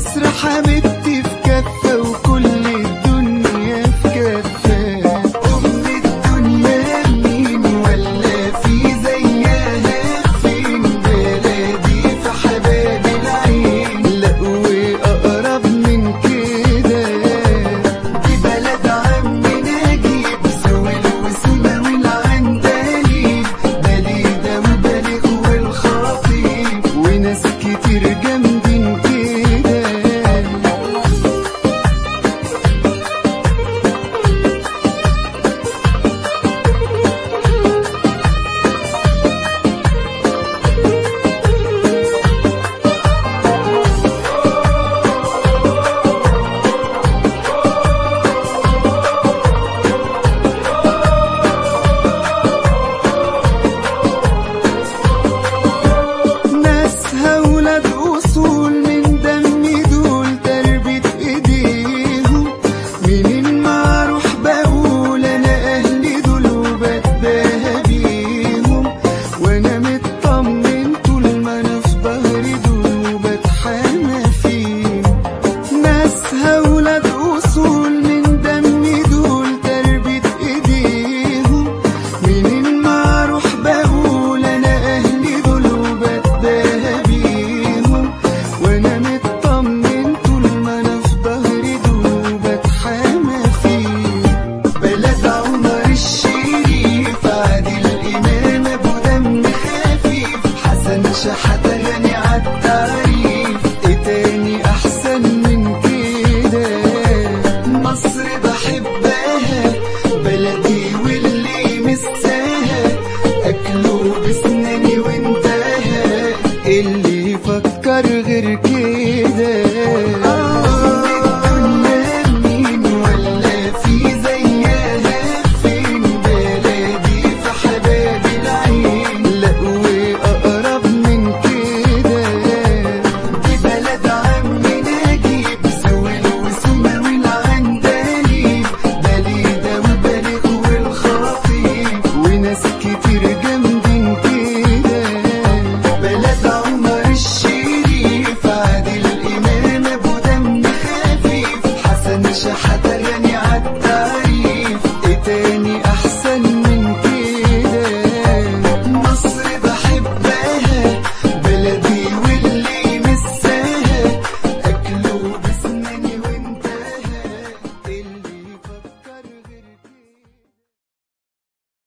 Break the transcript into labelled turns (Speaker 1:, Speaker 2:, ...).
Speaker 1: مصر حبيبتي في كفة وكل الدنيا في كفة أم الدنيا مين ولا في زيها فين بلدي في حباب العين لا وأقرب من كده دي بلد عمي نجيب سويل وسما والعندليب بليدة وبليغ والخطيب وناس كتير جامدين كده ناسها ولاد اصول من دم دول تربية ايديهم منين ما اروح بقول انا اهلي دول وبتباهى بيهم وانا مطمن طول ما انا في ظهري دول وبتحامى